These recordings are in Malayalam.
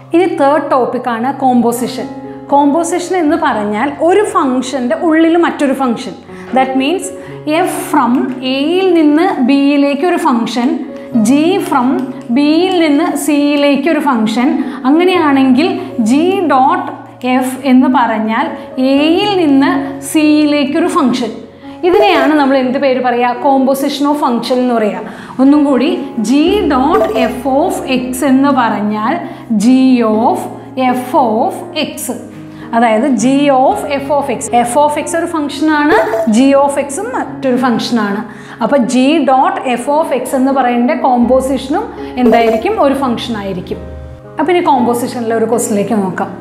ഇനി തേർഡ് ടോപ്പിക്കാണ് കോമ്പോസിഷൻ കോമ്പോസിഷൻ എന്ന് പറഞ്ഞാൽ ഒരു ഫംഗ്ഷൻ്റെ ഉള്ളിൽ മറ്റൊരു function that means F from എയിൽ നിന്ന് ബിയിലേക്ക് ഒരു ഫംഗ്ഷൻ ജി ഫ്രം ബിയിൽ നിന്ന് സിയിലേക്ക് ഒരു ഫംഗ്ഷൻ അങ്ങനെയാണെങ്കിൽ ജി ഡോട്ട് എഫ് എന്ന് പറഞ്ഞാൽ എയിൽ നിന്ന് സിയിലേക്കൊരു ഫംഗ്ഷൻ ഇതിനെയാണ് നമ്മൾ എന്ത് പേര് പറയുക കോമ്പോസിഷൻ ഓഫ് ഫംഗ്ഷൻ എന്ന് പറയുക ഒന്നും കൂടി G dot F of X എന്ന് പറഞ്ഞാൽ G of F of X അതായത് G of F of X F of X ഒരു ഫംഗ്ഷനാണ് ജി ഓഫ് എക്സും മറ്റൊരു ഫംഗ്ഷനാണ് അപ്പോൾ G dot F of X എന്ന് പറയുന്ന കോമ്പോസിഷനും എന്തായിരിക്കും ഒരു ഫംഗ്ഷൻ ആയിരിക്കും അപ്പോൾ ഇനി കോമ്പോസിഷനിലെ ഒരു ക്വസ്റ്റിലേക്ക് നോക്കാം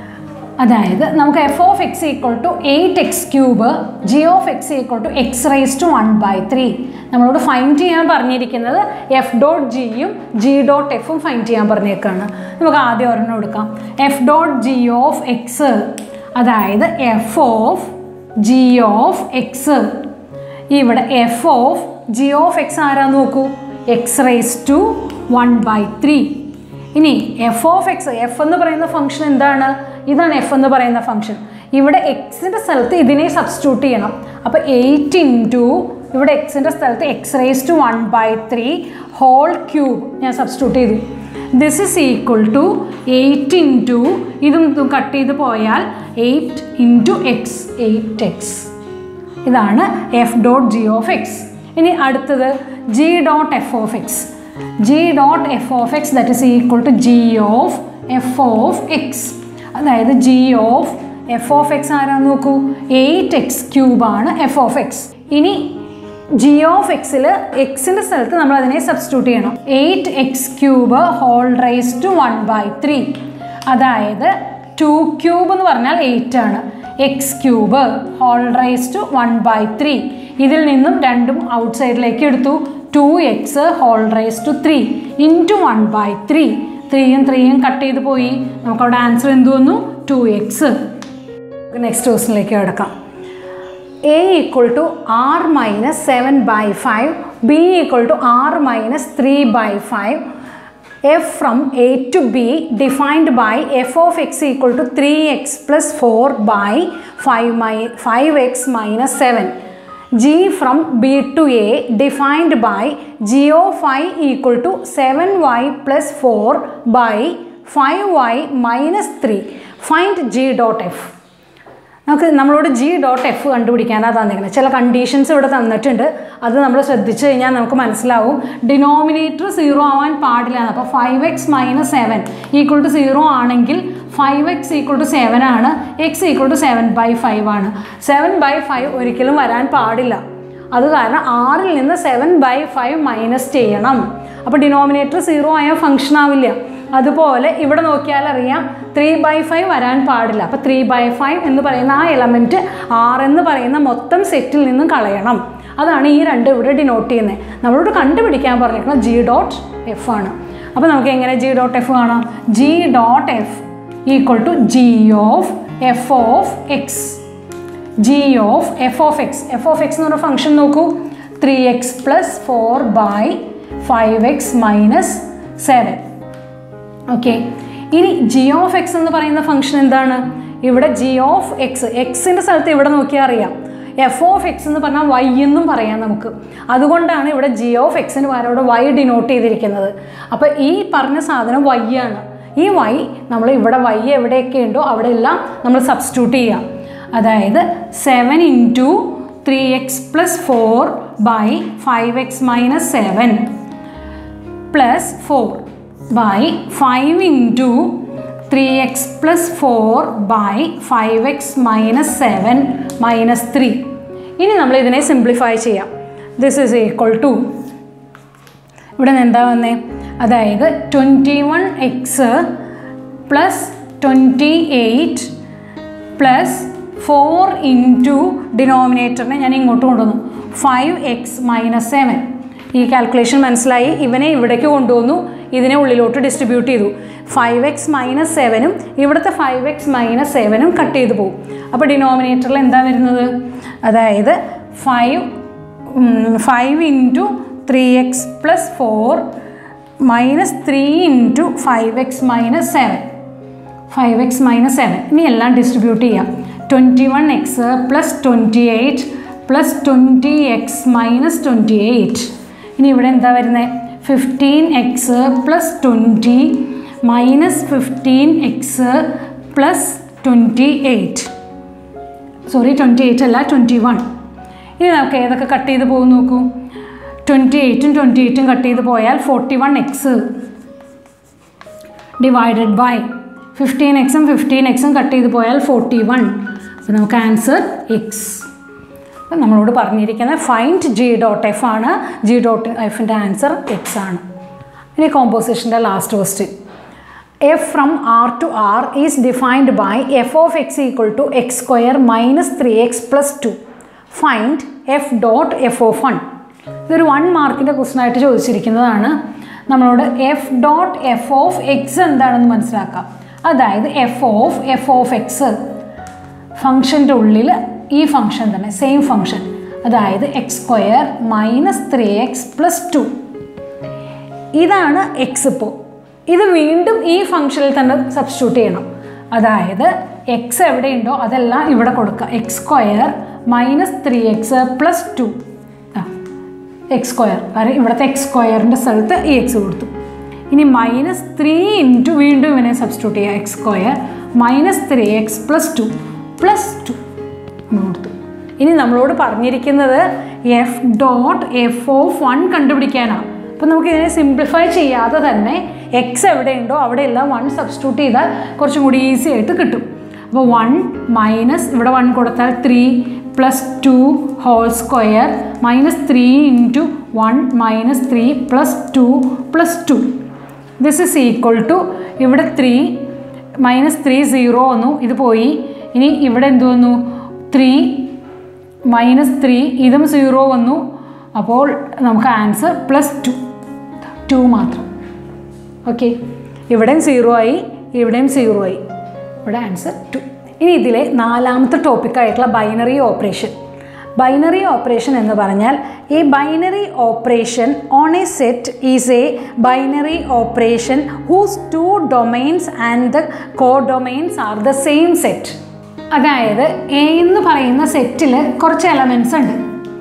അതായത് നമുക്ക് F of X equal to eight X cube G of X equal to X raise to one by three നമ്മളോട് ഫൈൻഡ് ചെയ്യാൻ പറഞ്ഞിരിക്കുന്നത് എഫ് ഡോട്ട് ജിയും ജി ഡോട്ട് എഫും ഫൈൻഡ് ചെയ്യാൻ പറഞ്ഞേക്കാണ് നമുക്ക് ആദ്യം ഒരെണ്ണം എടുക്കാം F dot G of X അതായത് F of G of X ഇവിടെ F of G of X ആരാ നോക്കൂ X raise to one by three ഇനി എഫ് ഓഫ് എക്സ് എഫ് എന്ന് പറയുന്ന ഫംഗ്ഷൻ എന്താണ് ഇതാണ് എഫ് എന്ന് പറയുന്ന ഫംഗ്ഷൻ ഇവിടെ എക്സിൻ്റെ സ്ഥലത്ത് ഇതിനെ സബ്സ്റ്റിറ്റ്യൂട്ട് ചെയ്യണം അപ്പോൾ എയ്റ്റ് ഇൻറ്റു ഇവിടെ എക്സിൻ്റെ സ്ഥലത്ത് X raise to one by three whole cube ഞാൻ സബ്സ്റ്റിറ്റ്യൂട്ട് ചെയ്തു this is equal to eight into ഇതും ഇതും കട്ട് ചെയ്ത് പോയാൽ eight into X eight X ഇതാണ് F dot G of X ഇനി അടുത്തത് G dot F of X G dot F of X that is equal to G of F of X അതായത് G of F of X ആരാന്ന് നോക്കൂ എയ്റ്റ് എക്സ് ക്യൂബാണ് എഫ് ഓഫ് എക്സ് ഇനി ജി ഓഫ് എക്സിൽ എക്സിൻ്റെ സ്ഥലത്ത് നമ്മൾ അതിനെ സബ്സ്റ്റിറ്റ്യൂട്ട് ചെയ്യണം eight X cube whole raise to one by three അതായത് ടു ക്യൂബ് എന്ന് പറഞ്ഞാൽ എയ്റ്റ് ആണ് X cube whole raise to one by three ഇതിൽ നിന്നും രണ്ടും ഔട്ട് സൈഡിലേക്ക് എടുത്തു two X whole raise to three into one by three ത്രീയും ത്രീയും കട്ട് ചെയ്ത് പോയി നമുക്കവിടെ ആൻസർ എന്ത് വന്നു ടു എക്സ് നെക്സ്റ്റ് ക്വസ്റ്റിനിലേക്ക് കിടക്കാം A equal to R minus seven by five B equal to R minus three by five F from A to B defined by F of X equal to three X plus four by five my five X minus seven G from B to A defined by G of five equal to seven Y plus four by five Y minus three find G dot F നമുക്ക് നമ്മളോട് ജി ഡോട്ട് എഫ് കണ്ടുപിടിക്കാനാണ് തന്നിരിക്കുന്നത് ചില കണ്ടീഷൻസ് ഇവിടെ തന്നിട്ടുണ്ട് അത് നമ്മൾ ശ്രദ്ധിച്ചു കഴിഞ്ഞാൽ നമുക്ക് മനസ്സിലാവും ഡിനോമിനേറ്റർ സീറോ ആവാൻ പാടില്ല അപ്പോൾ five X minus seven equal to zero ആണെങ്കിൽ five X equal to seven ആണ് X equal to seven by five ആണ് സെവൻ ബൈ ഫൈവ് ഒരിക്കലും വരാൻ പാടില്ല അത് കാരണം ആറിൽ നിന്ന് സെവൻ ബൈ ഫൈവ് മൈനസ് ചെയ്യണം അപ്പോൾ ഡിനോമിനേറ്റർ സീറോ ആയ ഫംഗ്ഷൻ ആവില്ല അതുപോലെ ഇവിടെ നോക്കിയാൽ അറിയാം ത്രീ ബൈ ഫൈവ് വരാൻ പാടില്ല അപ്പോൾ ത്രീ ബൈ ഫൈവ് എന്ന് പറയുന്ന ആ എലമെൻറ്റ് ആറ് എന്ന് പറയുന്ന മൊത്തം സെറ്റിൽ നിന്നും കളയണം അതാണ് ഈ രണ്ട് ഇവിടെ ഡിനോട്ട് ചെയ്യുന്നത് നമ്മളോട് കണ്ടുപിടിക്കാൻ പറഞ്ഞിരിക്കുന്നത് ജി ഡോട്ട് എഫ് ആണ് അപ്പോൾ നമുക്ക് എങ്ങനെ ജി ഡോട്ട് എഫ് കാണാം G dot F equal to G of F of X G of F of X F of X എന്ന് പറഞ്ഞ ഫംഗ്ഷൻ നോക്കൂ three X plus four by five X minus seven okay ഇനി ജി ഓഫ് എക്സ് എന്ന് പറയുന്ന ഫംഗ്ഷൻ എന്താണ് ഇവിടെ ജി ഓഫ് എക്സ് എക്സിൻ്റെ സ്ഥലത്ത് ഇവിടെ നോക്കിയാൽ അറിയാം എഫ് ഓഫ് എക്സ് എന്ന് പറഞ്ഞാൽ വൈ എന്നും പറയാം നമുക്ക് അതുകൊണ്ടാണ് ഇവിടെ ജി ഓഫ് എക്സിന് പകരം ഇവിടെ വൈ ഡിനോട്ട് ചെയ്തിരിക്കുന്നത് അപ്പോൾ ഈ പറഞ്ഞ സാധനം വൈ ആണ് ഈ വൈ നമ്മൾ ഇവിടെ വൈ എവിടെയൊക്കെ ഉണ്ടോ അവിടെ എല്ലാം നമ്മൾ സബ്സ്റ്റിറ്റ്യൂട്ട് ചെയ്യാം അതായത് seven into three X plus four by five X minus seven plus four by five into three X plus four by five X minus seven minus three ഇനി നമ്മൾ ഇതിനെ സിംപ്ലിഫൈ ചെയ്യാം ദിസ് ഈസ് ഈക്വൾ ടു ഇവിടെ നിന്ന് എന്താ വന്നേ അതായത് twenty one X plus twenty eight plus four into ഡിനോമിനേറ്ററിനെ ഞാൻ ഇങ്ങോട്ട് കൊണ്ടുവന്നു ഫൈവ് എക്സ് മൈനസ് സെവൻ ഈ കാൽക്കുലേഷൻ മനസ്സിലായി ഇവനെ ഇവിടേക്ക് കൊണ്ടുവന്നു ഇതിനെ ഉള്ളിലോട്ട് ഡിസ്ട്രിബ്യൂട്ട് ചെയ്തു ഫൈവ് എക്സ് മൈനസ് സെവനും ഇവിടുത്തെ ഫൈവ് എക്സ് മൈനസ് സെവനും കട്ട് ചെയ്ത് പോകും അപ്പോൾ ഡിനോമിനേറ്ററിൽ എന്താ വരുന്നത് അതായത് five five into three X plus four minus three into five X minus seven five X minus seven ഇനി എല്ലാം ഡിസ്ട്രിബ്യൂട്ട് ചെയ്യാം twenty one X plus twenty eight plus twenty X minus twenty eight ഇനി ഇവിടെ എന്താ വരുന്നത് fifteen X plus twenty minus fifteen X plus twenty eight sorry twenty eight അല്ല ട്വൻറ്റി വൺ ഇനി നമുക്ക് ഏതൊക്കെ കട്ട് ചെയ്ത് പോകും നോക്കൂ ട്വൻറ്റി എയ്റ്റും ട്വൻറ്റി എയ്റ്റും കട്ട് ചെയ്ത് പോയാൽ forty one X divided by fifteen എക്സും ഫിഫ്റ്റീൻ എക്സും കട്ട് ചെയ്ത് പോയാൽ ഫോർട്ടി വൺ അപ്പോൾ നമുക്ക് ആൻസർ എക്സ് അപ്പം നമ്മളോട് പറഞ്ഞിരിക്കുന്നത് ഫൈൻഡ് ജി ഡോട്ട് എഫ് ആണ് ജി ഡോട്ട് എഫിൻ്റെ ആൻസർ എക്സ് ആണ് ഇനി കോമ്പോസിഷൻ്റെ last question F from R to R is defined by F of X equal to X square minus three X plus two find F dot F of one ഇതൊരു വൺ മാർക്കിൻ്റെ ക്വസ്റ്റൻ ആയിട്ട് ചോദിച്ചിരിക്കുന്നതാണ് നമ്മളോട് F dot F of X എന്താണെന്ന് മനസ്സിലാക്കാം അതായത് F of F of X ഫംഗ്ഷൻ്റെ ഉള്ളിൽ ഈ ഫംഗ്ഷൻ തന്നെ സെയിം ഫംഗ്ഷൻ അതായത് X square minus three X plus two ഇതാണ് എക്സ് ഇപ്പോൾ ഇത് വീണ്ടും ഈ ഫംഗ്ഷനിൽ തന്നെ സബ്സ്റ്റിറ്റ്യൂട്ട് ചെയ്യണം അതായത് എക്സ് എവിടെയുണ്ടോ അതെല്ലാം ഇവിടെ കൊടുക്കുക X square minus three X plus two X square കാരണം ഇവിടുത്തെ എക്സ് സ്ക്വയറിൻ്റെ സ്ഥലത്ത് ഈ എക്സ് കൊടുത്തു ഇനി മൈനസ് ത്രീ ഇൻറ്റു വീണ്ടും ഇവനെ സബ്സ്റ്റിറ്റ്യൂട്ട് ചെയ്യുക X square minus three X plus two plus two കൊടുത്തു ഇനി നമ്മളോട് പറഞ്ഞിരിക്കുന്നത് F dot F of one കണ്ടുപിടിക്കാനാണ് അപ്പോൾ നമുക്ക് ഇതിനെ സിംപ്ലിഫൈ ചെയ്യാതെ തന്നെ എക്സ് എവിടെയുണ്ടോ അവിടെയെല്ലാം വൺ സബ്സ്റ്റിറ്റ്യൂട്ട് ചെയ്താൽ കുറച്ചും കൂടി ഈസി ആയിട്ട് കിട്ടും അപ്പോൾ വൺ മൈനസ് ഇവിടെ വൺ കൊടുത്താൽ three plus two whole square minus three into one minus three plus two plus two this is equal to ഇവിടെ ത്രീ മൈനസ് ത്രീ സീറോ വന്നു ഇത് പോയി ഇനി ഇവിടെ എന്ത് വന്നു ത്രീ മൈനസ് ത്രീ ഇതും സീറോ വന്നു അപ്പോൾ നമുക്ക് ആൻസർ പ്ലസ് ടു ടു മാത്രം ഓക്കെ ഇവിടെയും സീറോ ആയി ഇവിടെയും സീറോ ആയി ഇവിടെ ആൻസർ ടു ഇനി ഇതിലെ നാലാമത്തെ ടോപ്പിക്കായിട്ടുള്ള ബൈനറി ഓപ്പറേഷൻ ബൈനറി ഓപ്പറേഷൻ എന്ന് പറഞ്ഞാൽ ഈ binary operation on a set is a binary operation whose two domains and the codomains are the same set അതായത് എ എന്ന് പറയുന്ന സെറ്റിൽ കുറച്ച് എലമെൻറ്റ്സ് ഉണ്ട്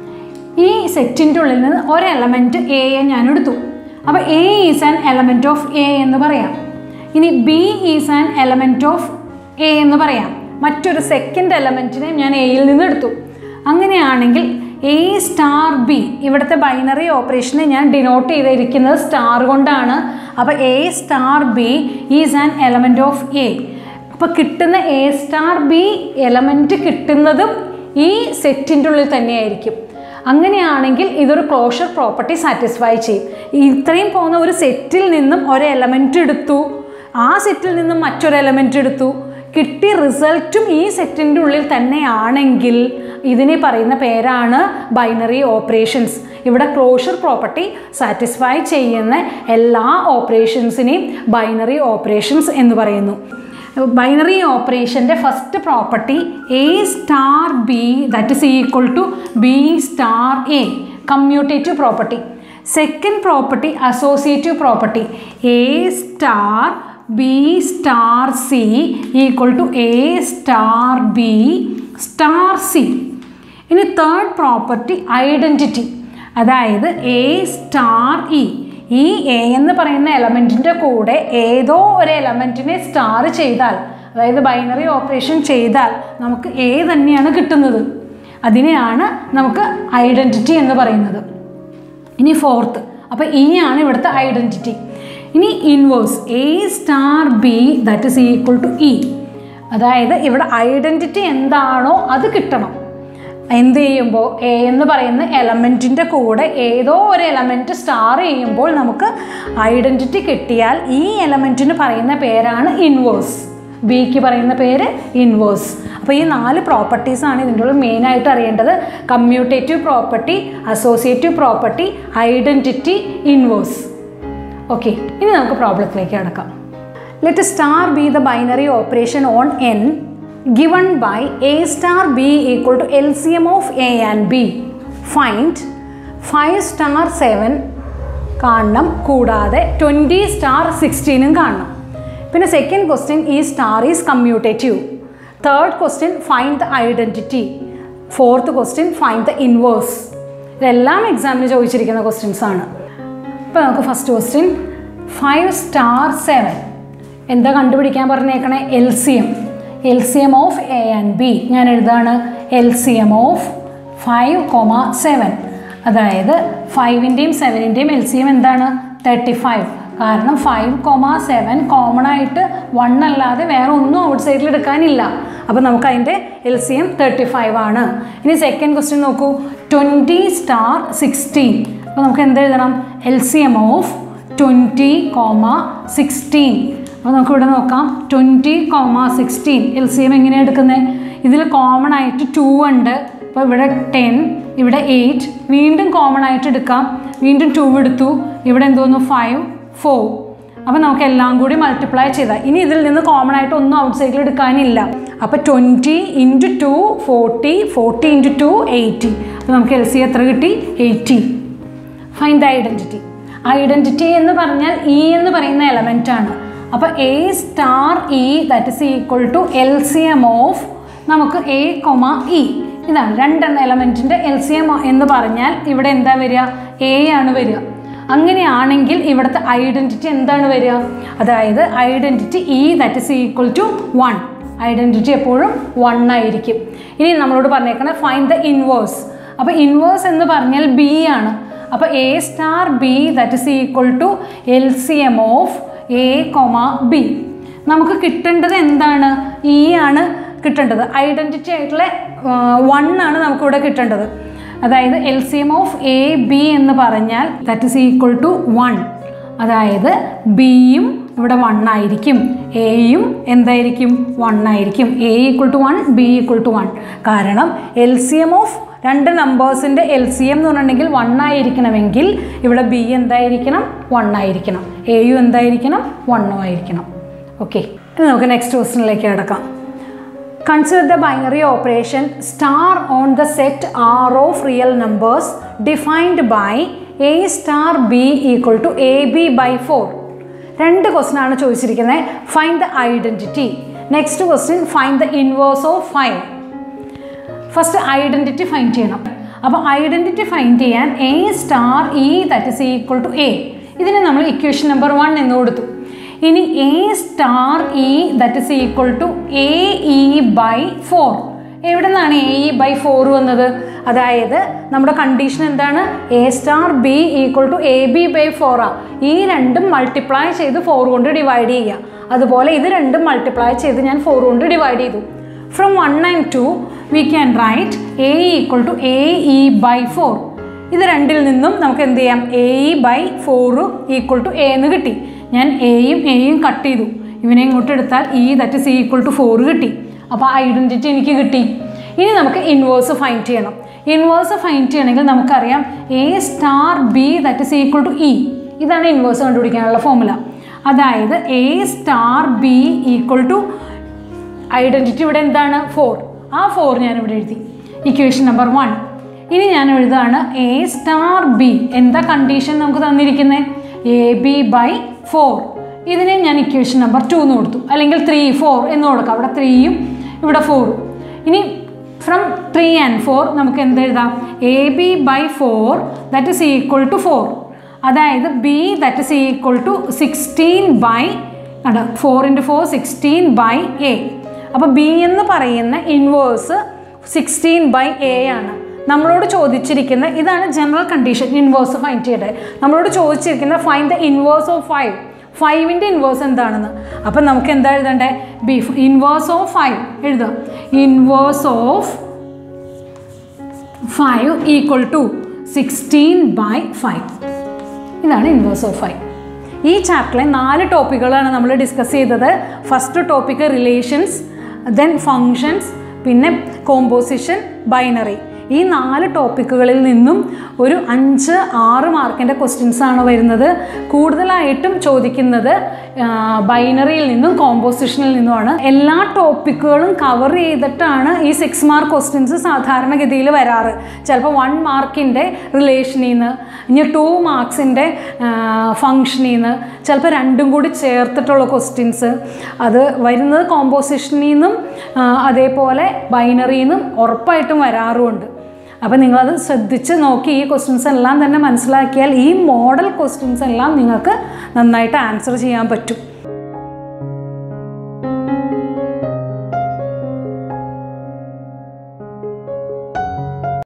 ഈ സെറ്റിൻ്റെ ഉള്ളിൽ നിന്ന് ഒരു എലമെൻറ്റ് എയെ ഞാൻ എടുത്തു അപ്പോൾ A is an element of A എന്ന് പറയാം ഇനി B is an element of A എന്ന് പറയാം മറ്റൊരു സെക്കൻഡ് എലമെൻറ്റിനെ ഞാൻ എയിൽ നിന്ന് എടുത്തു അങ്ങനെയാണെങ്കിൽ എ സ്റ്റാർ ബി ഇവിടുത്തെ ബൈനറി ഓപ്പറേഷനെ ഞാൻ ഡിനോട്ട് ചെയ്തിരിക്കുന്നത് സ്റ്റാർ കൊണ്ടാണ് അപ്പോൾ A star B is an element of A അപ്പോൾ കിട്ടുന്ന എ സ്റ്റാർ ബി എലമെൻറ്റ് കിട്ടുന്നതും ഈ സെറ്റിൻ്റെ ഉള്ളിൽ തന്നെയായിരിക്കും അങ്ങനെയാണെങ്കിൽ ഇതൊരു ക്ലോഷർ പ്രോപ്പർട്ടി സാറ്റിസ്ഫൈ ചെയ്യും ഇത്രയും പോകുന്ന ഒരു സെറ്റിൽ നിന്നും ഒരു എലമെൻറ്റ് എടുത്തു ആ സെറ്റിൽ നിന്നും മറ്റൊരു എലമെൻറ്റ് എടുത്തു കിട്ടിയ റിസൾട്ടും ഈ സെറ്റിൻ്റെ ഉള്ളിൽ തന്നെയാണെങ്കിൽ ഇതിനെ പറയുന്ന പേരാണ് ബൈനറി ഓപ്പറേഷൻസ് ഇവിടെ ക്ലോഷർ പ്രോപ്പർട്ടി സാറ്റിസ്ഫൈ ചെയ്യുന്ന എല്ലാ ഓപ്പറേഷൻസിനെയും ബൈനറി ഓപ്പറേഷൻസ് എന്ന് പറയുന്നു ബൈനറി ഓപ്പറേഷൻ്റെ first property A star B that is equal to B star A commutative property second property associative property A star B star C equal to A star B star C ഇനി തേർഡ് പ്രോപ്പർട്ടി ഐഡൻറ്റിറ്റി അതായത് എ സ്റ്റാർ ഇ ഈ എ എന്ന് പറയുന്ന എലമെൻറ്റിൻ്റെ കൂടെ ഏതോ ഒരു എലമെൻറ്റിനെ സ്റ്റാർ ചെയ്താൽ അതായത് ബൈനറി ഓപ്പറേഷൻ ചെയ്താൽ നമുക്ക് എ തന്നെയാണ് കിട്ടുന്നത് അതിനെയാണ് നമുക്ക് ഐഡൻറ്റിറ്റി എന്ന് പറയുന്നത് ഇനി ഫോർത്ത് അപ്പോൾ ഇ ആണ് ഇവിടുത്തെ ഐഡൻറ്റിറ്റി ഇനി inverse A star B that is equal to E അതായത് ഇവിടെ ഐഡൻറ്റിറ്റി എന്താണോ അത് കിട്ടണം എന്ത് ചെയ്യുമ്പോൾ എ എന്ന് പറയുന്ന എലമെൻറ്റിൻ്റെ കൂടെ ഏതോ ഒരു എലമെൻറ്റ് സ്റ്റാർ ചെയ്യുമ്പോൾ നമുക്ക് ഐഡൻറ്റിറ്റി കിട്ടിയാൽ ഈ എലമെൻറ്റിന് പറയുന്ന പേരാണ് ഇൻവേഴ്സ് ബിക്ക് പറയുന്ന പേര് ഇൻവേഴ്സ് അപ്പോൾ ഈ നാല് പ്രോപ്പർട്ടീസാണ് ഇതിൻ്റെ ഉള്ളിൽ മെയിനായിട്ട് അറിയേണ്ടത് commutative property associative property identity inverse okay ഇനി നമുക്ക് പ്രോബ്ലത്തിലേക്ക് കിടക്കാം let star be the binary operation on N given by a star b equal to LCM of a and b. Find 5 star 7 കാണണം കൂടാതെ ട്വൻറ്റി സ്റ്റാർ സിക്സ്റ്റീനും കാണണം പിന്നെ സെക്കൻഡ് ക്വസ്റ്റ്യൻ ഈ star is commutative third question find the identity fourth question find the inverse ഇതെല്ലാം എക്സാമിന് ചോദിച്ചിരിക്കുന്ന ക്വസ്റ്റ്യൻസ് ആണ് ഇപ്പോൾ നമുക്ക് first question five star seven എന്താ കണ്ടുപിടിക്കാൻ പറഞ്ഞേക്കണേ L C M L C M of A and B ഞാൻ എഴുതാണ് L C M of five comma seven അതായത് ഫൈവിൻ്റെയും സെവനിൻ്റെയും എൽ സി എം എന്താണ് തേർട്ടി ഫൈവ് കാരണം ഫൈവ് കൊമ സെവൻ കോമൺ ആയിട്ട് വൺ അല്ലാതെ വേറെ ഒന്നും ഔട്ട് സൈഡിൽ എടുക്കാനില്ല അപ്പോൾ നമുക്ക് അതിൻ്റെ L C M thirty five ആണ് ഇനി സെക്കൻഡ് ക്വസ്റ്റ്യൻ നോക്കൂ ട്വൻറ്റി സ്റ്റാർ സിക്സ്റ്റീൻ അപ്പോൾ നമുക്ക് എന്ത് എഴുതണം L C M of twenty comma sixteen അപ്പോൾ നമുക്ക് ഇവിടെ നോക്കാം twenty comma sixteen L C M എങ്ങനെയാണ് എടുക്കുന്നത് ഇതിൽ കോമൺ ആയിട്ട് ടു ഉണ്ട് അപ്പോൾ ഇവിടെ ടെൻ ഇവിടെ എയ്റ്റ് വീണ്ടും കോമൺ ആയിട്ട് എടുക്കാം വീണ്ടും ടു എടുത്തു ഇവിടെ എന്തോന്നു ഫൈവ് ഫോർ അപ്പോൾ നമുക്ക് എല്ലാം കൂടി മൾട്ടിപ്ലൈ ചെയ്താൽ ഇനി ഇതിൽ നിന്ന് കോമൺ ആയിട്ട് ഒന്നും ഔട്ട് സൈഡിൽ എടുക്കാനില്ല അപ്പോൾ twenty into two forty forty into two eighty അപ്പോൾ നമുക്ക് എൽ സി എത്ര കിട്ടി eighty find the identity identity എന്ന് പറഞ്ഞാൽ ഇ എന്ന് പറയുന്ന എലമെൻ്റ് ആണ് അപ്പോൾ A star E that is equal to L C M of നമുക്ക് എ കൊമ ഇ ഇതാണ് രണ്ടെണ്ണ എലമെൻറ്റിൻ്റെ എൽ സി എം എന്ന് പറഞ്ഞാൽ ഇവിടെ എന്താ വരിക എ ആണ് വരിക അങ്ങനെയാണെങ്കിൽ ഇവിടുത്തെ ഐഡൻറ്റിറ്റി എന്താണ് വരിക അതായത് identity E that is equal to one identity എപ്പോഴും വൺ ആയിരിക്കും ഇനി നമ്മളോട് പറഞ്ഞേക്കണേ ഫൈൻഡ് ദ ഇൻവേഴ്സ് അപ്പോൾ ഇൻവേഴ്സ് എന്ന് പറഞ്ഞാൽ ബി ആണ് അപ്പോൾ A star B that is equal to L C M of A comma B നമുക്ക് കിട്ടേണ്ടത് എന്താണ് ഇ ആണ് കിട്ടേണ്ടത് ഐഡൻറ്റിറ്റി ആയിട്ടുള്ള വൺ ആണ് നമുക്കിവിടെ കിട്ടേണ്ടത് അതായത് L C M of A B എന്ന് പറഞ്ഞാൽ that is equal to one അതായത് ബിയും ഇവിടെ വൺ ആയിരിക്കും എയും എന്തായിരിക്കും വൺ ആയിരിക്കും A equal to one B equal to one കാരണം എൽ സി എം ഓഫ് രണ്ട് നമ്പേഴ്സിൻ്റെ എൽ സി എം എന്ന് പറഞ്ഞിട്ടുണ്ടെങ്കിൽ വൺ ആയിരിക്കണമെങ്കിൽ ഇവിടെ ബി എന്തായിരിക്കണം വൺ ആയിരിക്കണം എയും എന്തായിരിക്കണം വണ്ണും ആയിരിക്കണം ഓക്കെ ഇനി നമുക്ക് നെക്സ്റ്റ് ക്വസ്റ്റിനിലേക്ക് കിടക്കാം Consider the binary operation star on the set R of real numbers defined by A star B equal to AB by 4. രണ്ട് ക്വസ്റ്റ്യൻ ആണ് ചോദിച്ചിരിക്കുന്നത് find the identity next question find the inverse of five first identity find ചെയ്യണം അപ്പോൾ ഐഡൻറ്റിറ്റി ഫൈൻഡ് ചെയ്യാൻ A star E that is equal to A ഇതിന് നമ്മൾ ഇക്വേഷൻ നമ്പർ വൺ എന്ന് കൊടുത്തു ഇനി A star E that is equal to A E by four എവിടെ നിന്നാണ് എ ഇ ബൈ ഫോർ വന്നത് അതായത് നമ്മുടെ കണ്ടീഷൻ എന്താണ് A star B equal to A B by four ആ ഈ രണ്ടും മൾട്ടിപ്ലൈ ചെയ്ത് ഫോർ കൊണ്ട് ഡിവൈഡ് ചെയ്യുക അതുപോലെ ഇത് രണ്ടും മൾട്ടിപ്ലൈ ചെയ്ത് ഞാൻ ഫോർ കൊണ്ട് ഡിവൈഡ് ചെയ്തു from one and two we can write A equal to A E by four ഇത് രണ്ടിൽ നിന്നും നമുക്ക് എന്ത് ചെയ്യാം A E by four equal to A എന്ന് കിട്ടി ഞാൻ എയും എയും കട്ട് ചെയ്തു ഇവനെ ഇങ്ങോട്ട് എടുത്താൽ E that is equal to four കിട്ടി അപ്പോൾ ഐഡൻറ്റിറ്റി എനിക്ക് കിട്ടി ഇനി നമുക്ക് ഇൻവേഴ്സ് ഫൈൻഡ് ചെയ്യണം ഇൻവേഴ്സ് ഫൈൻഡ് ചെയ്യണമെങ്കിൽ നമുക്കറിയാം A star B that is equal to E ഇതാണ് ഇൻവേഴ്സ് കണ്ടുപിടിക്കാനുള്ള ഫോമുല അതായത് A star B equal to identity ഇവിടെ എന്താണ് ഫോർ ആ ഫോർ ഞാൻ ഇവിടെ എഴുതി ഇക്വേഷൻ നമ്പർ വൺ ഇനി ഞാൻ എഴുതാണ് എ സ്റ്റാർ ബി എന്താ കണ്ടീഷൻ നമുക്ക് തന്നിരിക്കുന്നത് എ ബി ബൈ ഫോർ ഇതിനെ ഞാൻ ഇക്വേഷൻ നമ്പർ ടു എന്ന് കൊടുത്തു അല്ലെങ്കിൽ ത്രീ ഫോർ എന്ന് കൊടുക്കാം അവിടെ ത്രീയും ഇവിടെ ഫോറും ഇനി ഫ്രം ത്രീ ആൻഡ് ഫോർ നമുക്ക് എന്ത് എഴുതാം A B by four that is equal to four അതായത് B that is equal to sixteen by അട four into four sixteen by A അപ്പോൾ ബി എന്ന് പറയുന്ന ഇൻവേഴ്സ് സിക്സ്റ്റീൻ ബൈ എ ആണ് നമ്മളോട് ചോദിച്ചിരിക്കുന്ന ഇതാണ് ജനറൽ കണ്ടീഷൻ ഇൻവേഴ്സ് ഫൈൻഡ് ചെയ്യേണ്ടത് നമ്മളോട് ചോദിച്ചിരിക്കുന്ന find the inverse of five ഫൈവിൻ്റെ ഇൻവേഴ്സ് എന്താണെന്ന് അപ്പം നമുക്ക് എന്താ എഴുതണ്ടേ ബി ഇൻവേഴ്സ് ഓഫ് ഫൈവ് എഴുതുക inverse of five equal to sixteen by five ഇതാണ് ഇൻവേഴ്സ് ഓഫ് ഫൈവ് ഈ ചാപ്റ്ററിലെ നാല് ടോപ്പിക്കുകളാണ് നമ്മൾ ഡിസ്കസ് ചെയ്തത് first topic relations then functions പിന്നെ കോമ്പോസിഷൻ ബൈനറി ഈ നാല് ടോപ്പിക്കുകളിൽ നിന്നും ഒരു അഞ്ച് ആറ് മാർക്കിൻ്റെ ക്വസ്റ്റ്യൻസ് ആണ് വരുന്നത് കൂടുതലായിട്ടും ചോദിക്കുന്നത് ബൈനറിയിൽ നിന്നും കോമ്പോസിഷനിൽ നിന്നുമാണ് എല്ലാ ടോപ്പിക്കുകളും കവർ ചെയ്തിട്ടാണ് ഈ സിക്സ് മാർക്ക് ക്വസ്റ്റ്യൻസ് സാധാരണഗതിയിൽ വരാറ് ചിലപ്പോൾ വൺ മാർക്കിൻ്റെ റിലേഷനിൽ നിന്ന് ഇനി ടു മാർക്സിൻ്റെ ഫങ്ഷനിൽ നിന്ന് ചിലപ്പോൾ രണ്ടും കൂടി ചേർത്തിട്ടുള്ള ക്വസ്റ്റ്യൻസ് അത് വരുന്നത് കോമ്പോസിഷനിൽ നിന്നും ആ, അതേപോലെ ബൈനറിയിൽ നിന്നും ഉറപ്പായിട്ടും വരാറുമുണ്ട് അപ്പോൾ നിങ്ങളത് ശ്രദ്ധിച്ച് നോക്കി ഈ ക്വസ്റ്റ്യൻസ് എല്ലാം തന്നെ മനസ്സിലാക്കിയാൽ ഈ മോഡൽ ക്വസ്റ്റ്യൻസ് എല്ലാം നിങ്ങൾക്ക് നന്നായിട്ട് ആൻസർ ചെയ്യാൻ പറ്റും